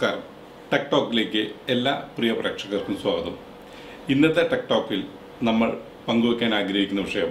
നമസ്കാരം ടെക് ടോക്കിലേക്ക് എല്ലാ പ്രിയ പ്രേക്ഷകർക്കും സ്വാഗതം ഇന്നത്തെ ടെക് ടോക്കിൽ നമ്മൾ പങ്കുവയ്ക്കാൻ ആഗ്രഹിക്കുന്ന വിഷയം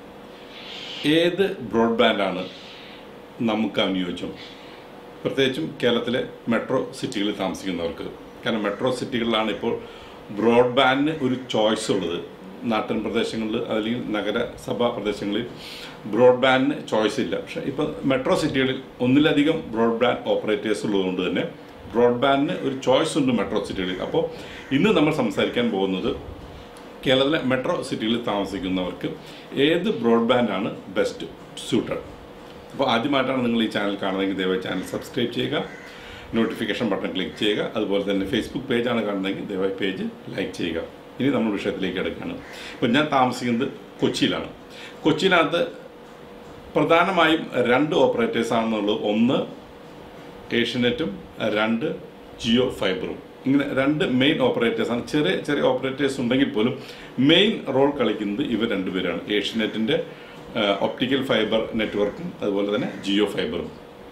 ഏത് ബ്രോഡ്ബാൻഡാണ് നമുക്ക് അനുയോജ്യം പ്രത്യേകിച്ചും കേരളത്തിലെ മെട്രോ സിറ്റികളിൽ താമസിക്കുന്നവർക്ക് കാരണം മെട്രോ സിറ്റികളിലാണ് ഇപ്പോൾ ബ്രോഡ്ബാൻഡിന് ഒരു ചോയ്സ് ഉള്ളത് നാട്ടിൻ പ്രദേശങ്ങളിൽ അല്ലെങ്കിൽ നഗരസഭാ പ്രദേശങ്ങളിൽ ബ്രോഡ്ബാൻഡിന് ചോയ്സ് ഇല്ല പക്ഷേ ഇപ്പോൾ മെട്രോ സിറ്റികളിൽ ഒന്നിലധികം ബ്രോഡ്ബാൻഡ് ഓപ്പറേറ്റേഴ്സ് ഉള്ളതുകൊണ്ട് തന്നെ ബ്രോഡ്ബാൻഡിന് ഒരു ചോയ്സ് ഉണ്ട് മെട്രോ സിറ്റികളിൽ അപ്പോൾ ഇന്ന് നമ്മൾ സംസാരിക്കാൻ പോകുന്നത് കേരളത്തിലെ മെട്രോ സിറ്റികളിൽ താമസിക്കുന്നവർക്ക് ഏത് ബ്രോഡ്ബാൻഡാണ് ബെസ്റ്റ് സ്യൂട്ടഡ് അപ്പോൾ ആദ്യമായിട്ടാണ് നിങ്ങൾ ഈ ചാനൽ കാണുന്നതെങ്കിൽ ദയവായി ചാനൽ സബ്സ്ക്രൈബ് ചെയ്യുക നോട്ടിഫിക്കേഷൻ ബട്ടൺ ക്ലിക്ക് ചെയ്യുക അതുപോലെ തന്നെ ഫേസ്ബുക്ക് പേജാണ് കാണുന്നതെങ്കിൽ ദയവായി പേജ് ലൈക്ക് ചെയ്യുക ഇനി നമ്മൾ വിഷയത്തിലേക്ക് എടുക്കുകയാണ് ഇപ്പോൾ ഞാൻ താമസിക്കുന്നത് കൊച്ചിയിലാണ് കൊച്ചിയിനകത്ത് പ്രധാനമായും രണ്ട് ഓപ്പറേറ്റേഴ്സ് ആണെന്നുള്ളത് ഒന്ന് ഏഷ്യനെറ്റും രണ്ട് ജിയോ ഫൈബറും ഇങ്ങനെ രണ്ട് മെയിൻ ഓപ്പറേറ്റേഴ്സാണ് ചെറിയ ചെറിയ ഓപ്പറേറ്റേഴ്സ് ഉണ്ടെങ്കിൽ പോലും മെയിൻ റോൾ കളിക്കുന്നത് ഇവർ രണ്ടുപേരാണ് ഏഷ്യനെറ്റിൻ്റെ ഒപ്റ്റിക്കൽ ഫൈബർ നെറ്റ്വർക്കും അതുപോലെ തന്നെ ജിയോ ഫൈബറും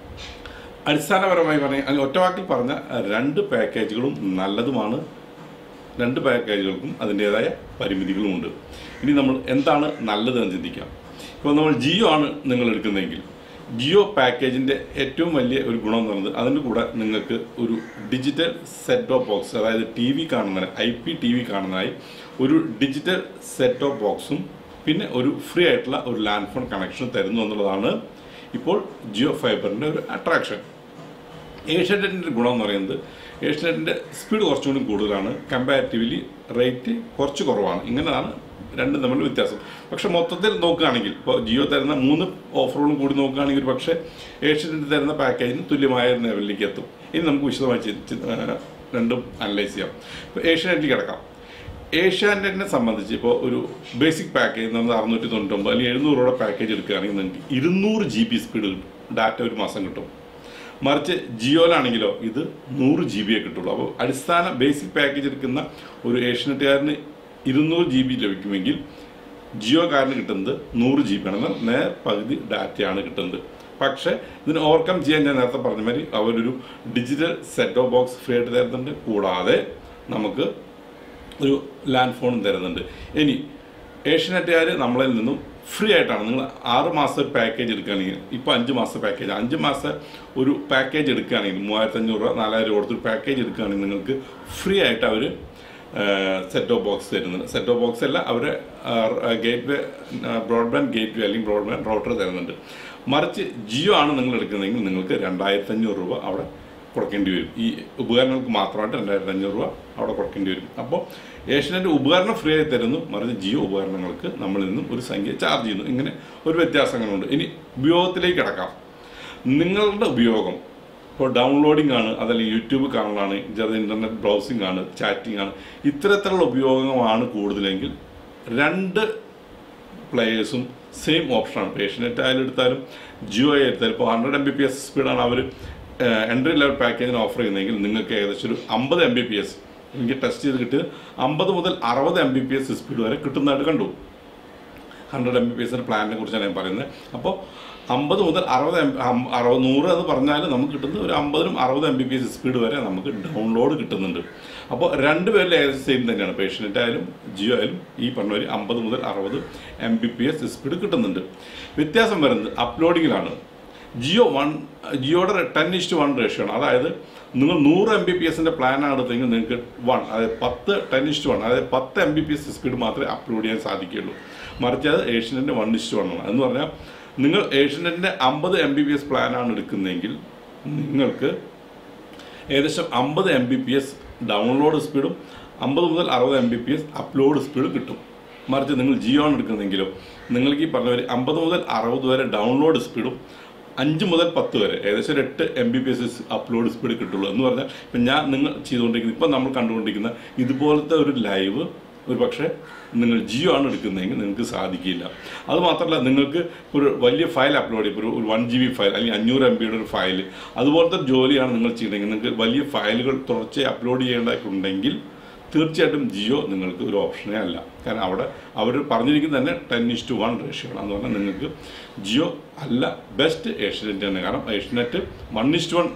അടിസ്ഥാനപരമായി പറഞ്ഞ അല്ലെങ്കിൽ ഒറ്റവാക്കിൽ പറഞ്ഞ രണ്ട് പാക്കേജുകളും നല്ലതുമാണ് രണ്ട് പാക്കേജുകൾക്കും അതിൻ്റേതായ പരിമിതികളുമുണ്ട് ഇനി നമ്മൾ എന്താണ് നല്ലതെന്ന് ചിന്തിക്കാം ഇപ്പോൾ നമ്മൾ ജിയോ ആണ് നിങ്ങൾ എടുക്കുന്നതെങ്കിൽ ജിയോ പാക്കേജിൻ്റെ ഏറ്റവും വലിയ ഒരു ഗുണം എന്ന് പറയുന്നത് അതിൻ്റെ കൂടെ നിങ്ങൾക്ക് ഒരു ഡിജിറ്റൽ സെറ്റ് ഓഫ് ബോക്സ് അതായത് ടി വി കാണുന്നതിന് ഐ പി ടി വി കാണുന്നതായി ഒരു ഡിജിറ്റൽ സെറ്റ് ഓഫ് ബോക്സും പിന്നെ ഒരു ഫ്രീ ആയിട്ടുള്ള ഒരു ലാൻഡ് ഫോൺ കണക്ഷൻ തരുന്നു എന്നുള്ളതാണ് ഇപ്പോൾ ജിയോ ഫൈബറിൻ്റെ ഒരു അട്രാക്ഷൻ ഏഷ്യാനെറ്റിൻ്റെ ഗുണം എന്ന് പറയുന്നത് ഏഷ്യാനെറ്റിൻ്റെ സ്പീഡ് കുറച്ചുകൂടി കൂടുതലാണ് കമ്പാരിറ്റീവ്ലി റേറ്റ് കുറച്ച് കുറവാണ് ഇങ്ങനെയാണ് രണ്ടും തമ്മിൽ വ്യത്യാസം പക്ഷെ മൊത്തത്തിൽ നോക്കുകയാണെങ്കിൽ ഇപ്പോൾ ജിയോ തരുന്ന മൂന്ന് ഓഫറുകളും കൂടി നോക്കുകയാണെങ്കിൽ ഒരു പക്ഷേ ഏഷ്യാനെറ്റ് തരുന്ന പാക്കേജിന് തുല്യമായ ലെവലിലേക്ക് എത്തും ഇനി നമുക്ക് വിശദമായി ചി- ചി- ആ, രണ്ടും അനലൈസ് ചെയ്യാം ഇപ്പോൾ ഏഷ്യാനെറ്റിൽ കിടക്കാം ഏഷ്യാനെറ്റിനെ സംബന്ധിച്ച് ഇപ്പോൾ ഒരു ബേസിക് പാക്കേജ് നമ്മൾ അറുന്നൂറ്റി തൊണ്ണൂറ്റൊമ്പത് അല്ലെങ്കിൽ എഴുന്നൂറ് രൂപയുടെ പാക്കേജ് എടുക്കുകയാണെങ്കിൽ നിങ്ങൾക്ക് ഇരുന്നൂറ് ജി ബി സ്പീഡ് ഡാറ്റ ഒരു മാസം കിട്ടും മറിച്ച് ജിയോയിലാണെങ്കിലോ ഇത് നൂറ് ജി ബിയെ കിട്ടുള്ളൂ അപ്പോൾ അടിസ്ഥാന ബേസിക് പാക്കേജ് എടുക്കുന്ന ഒരു ഏഷ്യനെറ്റുകാരന് ഇരുന്നൂറ് ജി ബി ലഭിക്കുമെങ്കിൽ ജിയോക്കാരന് കിട്ടുന്നത് നൂറ് ജി ബി ആണ് എന്നാൽ നേർ പകുതി ഡാറ്റയാണ് കിട്ടുന്നത് പക്ഷേ ഇതിന് ഓവർകം ചെയ്യാൻ ഞാൻ നേരത്തെ പറഞ്ഞ മാതിരി അവരൊരു digital set of box free ആയിട്ട് തരുന്നുണ്ട് കൂടാതെ നമുക്ക് ഒരു ലാൻഡ് ഫോണും തരുന്നുണ്ട് ഇനി ഏഷ്യനെറ്റുകാർ നമ്മളിൽ നിന്നും ഫ്രീ ആയിട്ടാണ് നിങ്ങൾ ആറ് മാസം ഒരു പാക്കേജ് എടുക്കുകയാണെങ്കിൽ ഇപ്പോൾ അഞ്ച് മാസം പാക്കേജ് അഞ്ച് മാസം ഒരു പാക്കേജ് എടുക്കുകയാണെങ്കിൽ മൂവായിരത്തി അഞ്ഞൂറ് രൂപ നാലായിരം രൂപ കൊടുത്തൊരു പാക്കേജ് എടുക്കുകയാണെങ്കിൽ നിങ്ങൾക്ക് ഫ്രീ ആയിട്ട് അവർ സെറ്റ് ഓഫ് ബോക്സ് തരുന്നുണ്ട് സെറ്റ് ഓഫ് ബോക്സ് അല്ല അവർ gateway broadband gateway അല്ലെങ്കിൽ ബ്രോഡ്ബാൻഡ് റൗട്ടർ തരുന്നുണ്ട് മറിച്ച് ജിയോ ആണ് നിങ്ങൾ എടുക്കുന്നതെങ്കിൽ നിങ്ങൾക്ക് രണ്ടായിരത്തി അഞ്ഞൂറ് രൂപ അവിടെ കൊടുക്കേണ്ടി വരും ഈ ഉപകരണങ്ങൾക്ക് മാത്രമായിട്ട് രണ്ടായിരത്തി അഞ്ഞൂറ് രൂപ അവിടെ കൊടുക്കേണ്ടി വരും അപ്പോൾ ഏഷ്യനെറ്റ് ഉപകരണം ഫ്രീ ആയി തരുന്നു മറിച്ച് ജിയോ ഉപകരണങ്ങൾക്ക് നമ്മളിൽ നിന്നും ഒരു സംഖ്യ ചാർജ് ചെയ്യുന്നു ഇങ്ങനെ ഒരു വ്യത്യാസങ്ങളുണ്ട് ഇനി ഉപയോഗത്തിലേക്ക് കിടക്കാം നിങ്ങളുടെ ഉപയോഗം ഇപ്പോൾ ഡൗൺലോഡിംഗ് ആണ് അതല്ലെങ്കിൽ യൂട്യൂബ് കാണലാണ് ചെറിയ ഇൻ്റർനെറ്റ് ബ്രൗസിംഗ് ആണ് ചാറ്റിംഗ് ആണ് ഇത്തരത്തിലുള്ള ഉപയോഗമാണ് കൂടുതലെങ്കിൽ രണ്ട് പ്ലേയേഴ്സും സെയിം ഓപ്ഷനാണ് ഇപ്പോൾ ഏഷ്യനെറ്റ് ആയാലും എടുത്താലും ജിയോ ആയി എടുത്താലും ഇപ്പോൾ hundred M B P S സ്പീഡാണ് അവർ എൻട്രി ലെവൽ പാക്കേജിന് ഓഫർ ചെയ്യുന്നതെങ്കിൽ നിങ്ങൾക്ക് ഏകദേശം ഒരു അമ്പത് എം ബി പി എസ് എനിക്ക് ടെസ്റ്റ് ചെയ്ത് കിട്ടിയത് അമ്പത് മുതൽ അറുപത് M B P S speed വരെ കിട്ടുന്നതായിട്ട് കണ്ടു ഹൺഡ്രഡ് എം ബി പി എസിൻ്റെ പ്ലാനിനെ കുറിച്ചാണ് ഞാൻ പറയുന്നത് അപ്പോൾ അമ്പത് മുതൽ അറുപത് എം അറുപത് നൂറ് എന്ന് പറഞ്ഞാൽ നമുക്ക് കിട്ടുന്നത് ഒരു അമ്പതിനും അറുപത് M B P S speed വരെ നമുക്ക് ഡൗൺലോഡ് കിട്ടുന്നുണ്ട് അപ്പോൾ രണ്ടുപേരിലും ഏകദേശം സെയിം തന്നെയാണ് പേഷ്യൻ്റ് ആയാലും ജിയോ ആയാലും ഈ പറഞ്ഞ ഒരു അമ്പത് മുതൽ അറുപത് M B P S speed കിട്ടുന്നുണ്ട് വ്യത്യാസം വരുന്നത് അപ്ലോഡിങ്ങിലാണ് ജിയോ വൺ ജിയോയുടെ ടെൻ ഇഷ്ടു വൺ റേഷ്യോ ആണ് അതായത് നിങ്ങൾ നൂറ് എം ബി പി എസിൻ്റെ പ്ലാനാണ് എടുത്തെങ്കിൽ നിങ്ങൾക്ക് വൺ അതായത് പത്ത് ടെൻ ഇഷ്ടു വൺ അതായത് പത്ത് M B P S speed മാത്രമേ അപ്ലോഡ് ചെയ്യാൻ സാധിക്കുകയുള്ളൂ മറിച്ച് അത് ഏഷ്യനെറ്റിൻ്റെ വൺ ഇഷ്ടു വൺ ആണ് എന്ന് പറഞ്ഞാൽ നിങ്ങൾ ഏഷ്യനെറ്റിൻ്റെ അമ്പത് എം ബി പി എസ് പ്ലാനാണ് എടുക്കുന്നതെങ്കിൽ നിങ്ങൾക്ക് ഏകദേശം അമ്പത് M B P S download സ്പീഡും അമ്പത് മുതൽ അറുപത് M B P S upload സ്പീഡും കിട്ടും മറിച്ച് നിങ്ങൾ ജിയോ ആണ് എടുക്കുന്നതെങ്കിലോ നിങ്ങൾക്ക് ഈ പറഞ്ഞ ഒരു അമ്പത് മുതൽ അറുപത് വരെ ഡൗൺലോഡ് സ്പീഡും അഞ്ച് മുതൽ പത്ത് വരെ ഏകദേശം ഒരു എട്ട് M B P S upload speed കിട്ടുള്ളൂ എന്ന് പറഞ്ഞാൽ ഇപ്പം ഞാൻ നിങ്ങൾ ചെയ്തുകൊണ്ടിരിക്കുന്ന ഇപ്പം നമ്മൾ കണ്ടുകൊണ്ടിരിക്കുന്ന ഇതുപോലത്തെ ഒരു ലൈവ് ഒരു പക്ഷേ നിങ്ങൾ ജിയോ ആണ് എടുക്കുന്നതെങ്കിൽ നിങ്ങൾക്ക് സാധിക്കില്ല അത് മാത്രമല്ല നിങ്ങൾക്ക് ഒരു വലിയ ഫയൽ അപ്ലോഡ് ചെയ്യും ഒരു ഒരു വൺ ജി ബി ഫയൽ അല്ലെങ്കിൽ അഞ്ഞൂറ് എം ബിയുടെ ഒരു ഫയൽ അതുപോലത്തെ ഒരു ജോലിയാണ് നിങ്ങൾ ചെയ്യുന്നതെങ്കിൽ നിങ്ങൾക്ക് വലിയ ഫയലുകൾ തുടർച്ചയായി അപ്ലോഡ് ചെയ്യേണ്ടതായിട്ടുണ്ടെങ്കിൽ തീർച്ചയായിട്ടും ജിയോ നിങ്ങൾക്ക് ഒരു ഓപ്ഷനേ അല്ല കാരണം അവിടെ അവർ പറഞ്ഞിരിക്കുന്നത് തന്നെ ten is to one ratio ആണ് എന്ന് പറഞ്ഞാൽ നിങ്ങൾക്ക് ജിയോ അല്ല ബെസ്റ്റ് ഏഷ്യനെറ്റ് തന്നെ കാരണം Asianet one is to one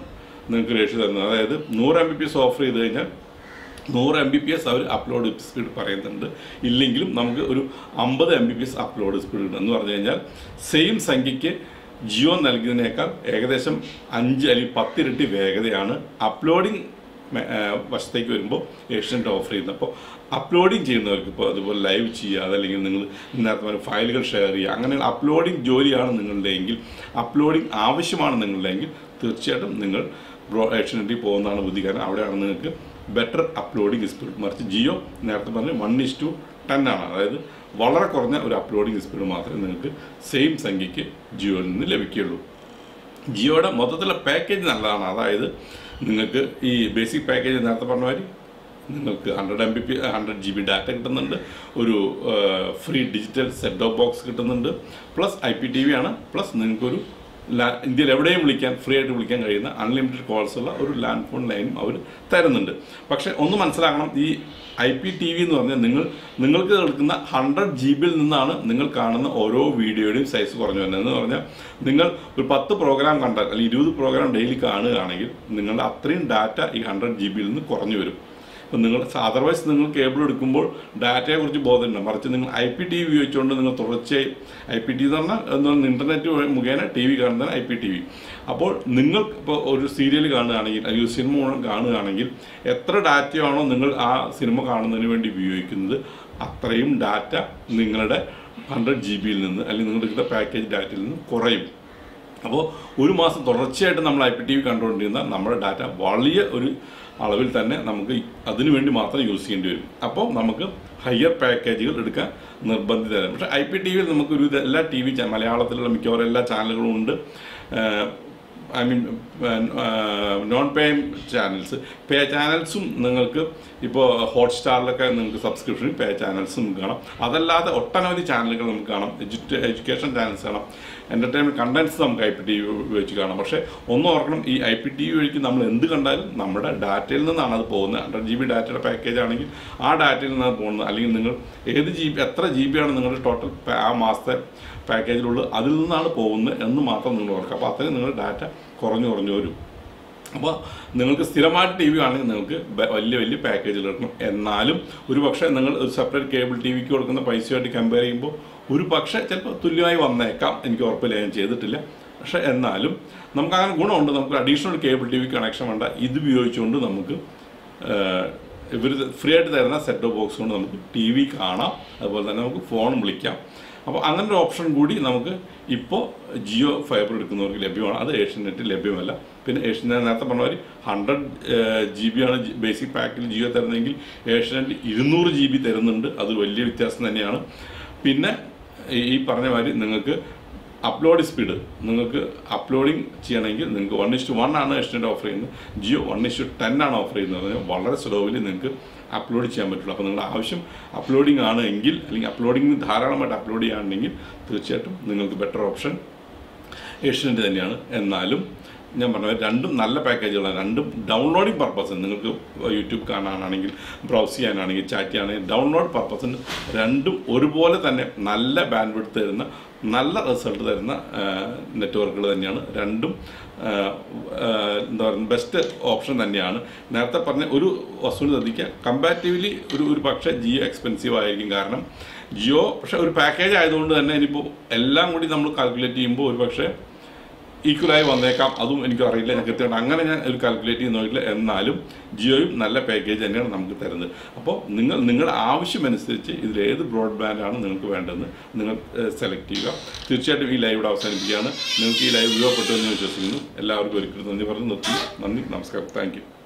നിങ്ങൾക്ക് റേഷ്യോ തരുന്നത് അതായത് നൂറ് M B P S offer ചെയ്ത് കഴിഞ്ഞാൽ നൂറ് എം ബി പി എസ് അവർ അപ്ലോഡ് സ്പീഡ് പറയുന്നുണ്ട് ഇല്ലെങ്കിലും നമുക്ക് ഒരു അമ്പത് M B P S upload speed കിട്ടും എന്ന് പറഞ്ഞു കഴിഞ്ഞാൽ സെയിം സംഖ്യയ്ക്ക് ജിയോ നൽകിയതിനേക്കാൾ ഏകദേശം അഞ്ച് അല്ലെങ്കിൽ പത്തിരട്ടി വേഗതയാണ് അപ്ലോഡിംഗ് വശത്തേക്ക് വരുമ്പോൾ ഏഷ്യൻ്റെ ഓഫർ ചെയ്യുന്നത് അപ്പോൾ അപ്ലോഡിങ് ചെയ്യുന്നവർക്ക് ഇപ്പോൾ അതുപോലെ ലൈവ് ചെയ്യുക അതല്ലെങ്കിൽ നിങ്ങൾ നേരത്തെ പറഞ്ഞ ഫയലുകൾ ഷെയർ ചെയ്യുക അങ്ങനെ അപ്ലോഡിംഗ് ജോലിയാണ് നിങ്ങളുടെ എങ്കിൽ അപ്ലോഡിംഗ് ആവശ്യമാണ് നിങ്ങളുടെ എങ്കിൽ തീർച്ചയായിട്ടും നിങ്ങൾ ബ്രോ ഏഷ്യനെറ്റിൽ പോകുന്നതാണ് ബുദ്ധി കാരണം അവിടെയാണ് നിങ്ങൾക്ക് ബെറ്റർ അപ്ലോഡിംഗ് സ്പീഡ് മറിച്ച് ജിയോ നേരത്തെ പറഞ്ഞ് വൺ ഇസ് ടു ടെൻ ആണ് അതായത് വളരെ കുറഞ്ഞ ഒരു അപ്ലോഡിംഗ് സ്പീഡ് മാത്രമേ നിങ്ങൾക്ക് സെയിം സംഖ്യയ്ക്ക് ജിയോയിൽ നിന്ന് ലഭിക്കുകയുള്ളൂ ജിയോയുടെ മൊത്തത്തിലുള്ള പാക്കേജ് നല്ലതാണ് അതായത് നിങ്ങൾക്ക് ഈ ബേസിക് പാക്കേജ് നേരത്തെ പറഞ്ഞ മാതിരി നിങ്ങൾക്ക് hundred M B P hundred G B data കിട്ടുന്നുണ്ട് ഒരു free digital set top box കിട്ടുന്നുണ്ട് plus I P T V ആണ് പ്ലസ് നിങ്ങൾക്കൊരു ലാ ഇന്ത്യയിൽ എവിടെയും വിളിക്കാൻ ഫ്രീ ആയിട്ട് വിളിക്കാൻ കഴിയുന്ന അൺലിമിറ്റഡ് കോൾസ് ഉള്ള ഒരു ലാൻഡ് ഫോൺ ലൈനും അവർ തരുന്നുണ്ട് പക്ഷേ ഒന്ന് മനസ്സിലാക്കണം ഈ ഐ പി ടി വി എന്ന് പറഞ്ഞാൽ നിങ്ങൾ നിങ്ങൾക്ക് എടുക്കുന്ന ഹൺഡ്രഡ് ജി ബിയിൽ നിന്നാണ് നിങ്ങൾ കാണുന്ന ഓരോ വീഡിയോയുടെയും സൈസ് കുറഞ്ഞു വരുന്നത് എന്ന് പറഞ്ഞാൽ നിങ്ങൾ ഒരു പത്ത് പ്രോഗ്രാം കണ്ടാൽ അല്ലെങ്കിൽ ഇരുപത് പ്രോഗ്രാം ഡെയിലി കാണുകയാണെങ്കിൽ നിങ്ങളുടെ അത്രയും ഡാറ്റ ഈ ഹൺഡ്രഡ് ജി ബിയിൽ നിന്ന് കുറഞ്ഞു വരും ഇപ്പം നിങ്ങൾ അതർവൈസ് നിങ്ങൾ കേബിൾ എടുക്കുമ്പോൾ ഡാറ്റയെ കുറിച്ച് ബോധമുണ്ട് മറിച്ച് നിങ്ങൾ ഐ പി ടി വി ഉപയോഗിച്ചുകൊണ്ട് നിങ്ങൾ തുടർച്ചയായി ഐ പി ടി എന്ന് പറഞ്ഞാൽ എന്ന് പറഞ്ഞാൽ ഇൻ്റർനെറ്റ് മുഖേന ടി വി കാണുന്നതാണ് ഐ പി ടി വി അപ്പോൾ നിങ്ങൾ ഇപ്പോൾ ഒരു സീരിയൽ കാണുകയാണെങ്കിൽ അല്ലെങ്കിൽ ഒരു സിനിമ മുഴുവൻ കാണുകയാണെങ്കിൽ എത്ര ഡാറ്റയാണോ നിങ്ങൾ ആ സിനിമ കാണുന്നതിന് വേണ്ടി ഉപയോഗിക്കുന്നത് അത്രയും ഡാറ്റ നിങ്ങളുടെ ഹൺഡ്രഡ് ജി ബിയിൽ നിന്ന് അല്ലെങ്കിൽ നിങ്ങളുടെ എടുക്കുന്ന പാക്കേജ് ഡാറ്റയിൽ നിന്ന് കുറയും അപ്പോൾ ഒരു മാസം തുടർച്ചയായിട്ട് നമ്മൾ ഐ പി ടി വി കണ്ടുകൊണ്ടിരുന്ന നമ്മുടെ ഡാറ്റ വലിയ ഒരു അളവിൽ തന്നെ നമുക്ക് അതിനു വേണ്ടി മാത്രം യൂസ് ചെയ്യേണ്ടി വരും അപ്പോൾ നമുക്ക് ഹയർ പാക്കേജുകൾ എടുക്കാൻ നിർബന്ധിതരാണ് പക്ഷേ ഐ പി ടി വിയിൽ നമുക്കൊരു ഇത് എല്ലാ ടി വി മലയാളത്തിലുള്ള മിക്കവാറും എല്ലാ ചാനലുകളും ഉണ്ട് I mean non pay channels pay ചാനൽസും നിങ്ങൾക്ക് ഇപ്പോൾ ഹോട്ട്സ്റ്റാറിലൊക്കെ നിങ്ങൾക്ക് സബ്സ്ക്രിപ്ഷൻ പേ ചാനൽസും കാണാം അതല്ലാതെ ഒട്ടനവധി ചാനലുകൾ നമുക്ക് കാണാം എഡ്യൂക്കേ എഡ്യൂക്കേഷൻ ചാനൽസ് കാണാം എൻ്റർടൈൻമെൻറ്റ് കണ്ടൻസ് നമുക്ക് ഐ പി ടി വി ഉപയോഗിച്ച് കാണാം പക്ഷേ ഒന്ന് ഓർക്കണം ഈ ഐ പി ടി വി വഴിക്ക് നമ്മൾ എന്ത് കണ്ടാലും നമ്മുടെ ഡാറ്റയിൽ നിന്നാണ് അത് പോകുന്നത് ഹൺഡ്രഡ് ജി ബി ഡാറ്റയുടെ പാക്കേജ് ആണെങ്കിൽ ആ ഡാറ്റയിൽ നിന്നാണ് പോകുന്നത് അല്ലെങ്കിൽ നിങ്ങൾ ഏത് ജി ബി എത്ര ജി ബി ആണ് നിങ്ങളുടെ ടോട്ടൽ ആ മാസത്തെ പാക്കേജിലുള്ളത് അതിൽ നിന്നാണ് പോകുന്നത് എന്ന് മാത്രം നിങ്ങൾ ഓർക്കുക അപ്പോൾ അത്രയും നിങ്ങളുടെ ഡാറ്റ കുറഞ്ഞു കുറഞ്ഞു വരും അപ്പോൾ നിങ്ങൾക്ക് സ്ഥിരമായിട്ട് ടി വി ആണെങ്കിൽ നിങ്ങൾക്ക് ബ- വലിയ വലിയ പാക്കേജുകൾ എടുക്കണം എന്നാലും ഒരു പക്ഷേ നിങ്ങൾ ഒരു സെപ്പറേറ്റ് കേബിൾ ടി വിക്ക് കൊടുക്കുന്ന പൈസയായിട്ട് കമ്പയർ ചെയ്യുമ്പോൾ ഒരു പക്ഷേ ചിലപ്പോൾ തുല്യമായി വന്നേക്കാം എനിക്ക് ഉറപ്പില്ല ഞാൻ ചെയ്തിട്ടില്ല പക്ഷേ എന്നാലും നമുക്ക് അങ്ങനെ ഗുണമുണ്ട് നമുക്ക് additional cable T V connection വേണ്ട ഇത് ഉപയോഗിച്ചുകൊണ്ട് നമുക്ക് ഇവർ ഫ്രീ ആയിട്ട് തരുന്ന സെറ്റ് ഓഫ് ബോക്സ് കൊണ്ട് നമുക്ക് ടി വി കാണാം അതുപോലെ തന്നെ നമുക്ക് ഫോൺ വിളിക്കാം അപ്പോൾ അങ്ങനെ ഒരു ഓപ്ഷൻ കൂടി നമുക്ക് ഇപ്പോൾ ജിയോ ഫൈബർ എടുക്കുന്നവർക്ക് ലഭ്യമാണ് അത് ഏഷ്യനെറ്റിൽ ലഭ്യമല്ല പിന്നെ ഏഷ്യൻ ഞാൻ നേരത്തെ പറഞ്ഞ മാതിരി ഹൺഡ്രഡ് ജി ബി ആണ് ബേസിക് പാക്കിൽ ജിയോ തരുന്നതെങ്കിൽ ഏഷ്യനെറ്റ് ഇരുന്നൂറ് ജി ബി തരുന്നുണ്ട് അത് വലിയ വ്യത്യാസം തന്നെയാണ് പിന്നെ ഈ- ഈ പറഞ്ഞ മാതിരി നിങ്ങൾക്ക് അപ്ലോഡ് സ്പീഡ് നിങ്ങൾക്ക് അപ്ലോഡിങ് ചെയ്യണമെങ്കിൽ നിങ്ങൾക്ക് വൺ ഇഷ്ടു വൺ ആണ് ഏഷ്യനെറ്റ് ഓഫർ ചെയ്യുന്നത് ജിയോ വൺ ഇഷ്ടു ടെൻ ആണ് ഓഫർ ചെയ്യുന്നത് അതായത് വളരെ സ്ലോവിൽ നിങ്ങൾക്ക് അപ്ലോഡ് ചെയ്യാൻ പറ്റുള്ളൂ അപ്പോൾ നിങ്ങളുടെ ആവശ്യം അപ്ലോഡിംഗ് ആണ് എങ്കിൽ അല്ലെങ്കിൽ അപ്ലോഡിംഗ് ധാരാളമായിട്ട് അപ്ലോഡ് ചെയ്യുകയാണെങ്കിൽ തീർച്ചയായിട്ടും നിങ്ങൾക്ക് ബെറ്റർ ഓപ്ഷൻ ഏഷ്യനെറ്റ് തന്നെയാണ് എന്നാലും ഞാൻ പറഞ്ഞ പോലെ രണ്ടും നല്ല പാക്കേജുകളാണ് രണ്ടും ഡൗൺലോഡിംഗ് പർപ്പസിന് നിങ്ങൾക്ക് യൂട്യൂബ് കാണാനാണെങ്കിൽ ബ്രൗസ് ചെയ്യാനാണെങ്കിൽ ചാറ്റ് ചെയ്യാനാണെങ്കിൽ ഡൗൺലോഡ് പർപ്പസിന് രണ്ടും ഒരുപോലെ തന്നെ നല്ല ബാൻഡ് വിഡ്ത്ത് തരുന്ന നല്ല റിസൾട്ട് തരുന്ന നെറ്റ്വർക്കുകൾ തന്നെയാണ് രണ്ടും ആ, ആ, എന്താ പറയുക ബെസ്റ്റ് ഓപ്ഷൻ തന്നെയാണ് നേരത്തെ പറഞ്ഞ ഒരു വസ്തുത ശ്രദ്ധിക്കുക കമ്പാരിറ്റീവ്ലി ഒരു ഒരു പക്ഷേ ജിയോ എക്സ്പെൻസീവ് ആയിരിക്കും കാരണം ജിയോ പക്ഷേ ഒരു പാക്കേജ് ആയതുകൊണ്ട് തന്നെ ഇനിയിപ്പോൾ എല്ലാം കൂടി നമ്മൾ കാൽക്കുലേറ്റ് ചെയ്യുമ്പോൾ ഒരു പക്ഷേ ഈക്വലായി വന്നേക്കാം അതും എനിക്ക് അറിയില്ല ഞാൻ കൃത്യമായിട്ട് അങ്ങനെ ഞാൻ ഒരു കാൽക്കുലേറ്റ് ചെയ്ത് നോക്കിയില്ല എന്നാലും ജിയോയും നല്ല പാക്കേജ് തന്നെയാണ് നമുക്ക് തരുന്നത് അപ്പോൾ നിങ്ങൾ നിങ്ങളുടെ ആവശ്യമനുസരിച്ച് ഇതിൽ ഏത് ബ്രോഡ്ബാൻഡാണ് നിങ്ങൾക്ക് വേണ്ടതെന്ന് നിങ്ങൾ സെലക്ട് ചെയ്യുക തീർച്ചയായിട്ടും ഈ ലൈവ് ഇവിടെ അവസാനിപ്പിക്കുകയാണ് നിങ്ങൾക്ക് ഈ ലൈവ് ഉപയോഗപ്പെട്ടു എന്ന് വിശ്വസിക്കുന്നു എല്ലാവർക്കും ഒരിക്കലും നന്ദി പറഞ്ഞു നിർത്തി നന്ദി നമസ്കാരം താങ്ക് യു